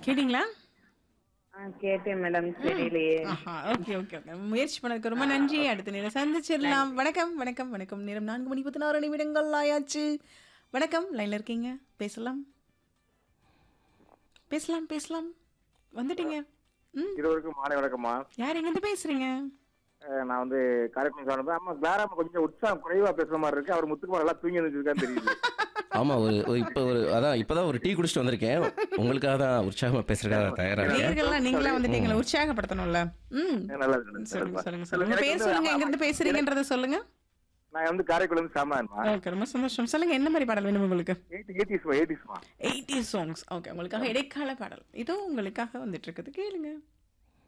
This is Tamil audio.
கேட்டீங்களா ஆ கேட்டேன் மேடம் தெரியலையே ஆஹா ஓகே ஓகே ஓகே முயற்சி பண்ணதுக்கு ரொம்ப நன்றி அடுத்த நேரம் சந்திச்சிடலாம் வணக்கம் வணக்கம் வணக்கம் நேரம் நான்கு மணி பதினாறு நிமிடங்கள் ஆயாச்சு வணக்கம் லைன்ல இருக்கீங்க பேசலாம் பேசலாம் பேசலாம் வந்துட்டீங்க ம் இருவருக்கும் மாலை வணக்கம்மா யார் எங்கேருந்து பேசுறீங்க அஹ் நான் வந்து காரைக்குடி சார்ந்த ஆமா கிளாராம கொஞ்சம் உற்சாகம் குறைவா பேசுற மாதிரி இருக்கு அவர் முத்துக்குமார் நல்லா தூங்கி வந்துருக்கான்னு தெரியுது ஆமா ஒரு ஒரு இப்போ ஒரு அதான் இப்பதான் ஒரு டீ குடிச்சிட்டு வந்திருக்கேன் உங்களுக்காக தான் உற்சாகமா பேசுறதுக்காக தயாரா இருக்கேன் நேர்கள்லாம் நீங்களா வந்துட்டீங்களா உற்சாகப்படுத்தணும்ல ம் நல்லா இருக்கு சொல்லுங்க சொல்லுங்க சொல்லுங்க உங்க பேர் சொல்லுங்க எங்க இருந்து பேசுறீங்கன்றத சொல்லுங்க நான் வந்து காரைக்குடி வந்து சாமான்மா ஓகே ரொம்ப சந்தோஷம் சொல்லுங்க என்ன மாதிரி பாடல் வேணும் உங்களுக்கு எயிட்டி எயிட்டிஸ்மா எயிட்டிஸ்மா எயிட்டி சாங்ஸ் ஓகே உங்களுக்காக இடைக்கால பாடல் இதோ உங்களுக்காக வந்துட்டு இருக்குது கேளுங்க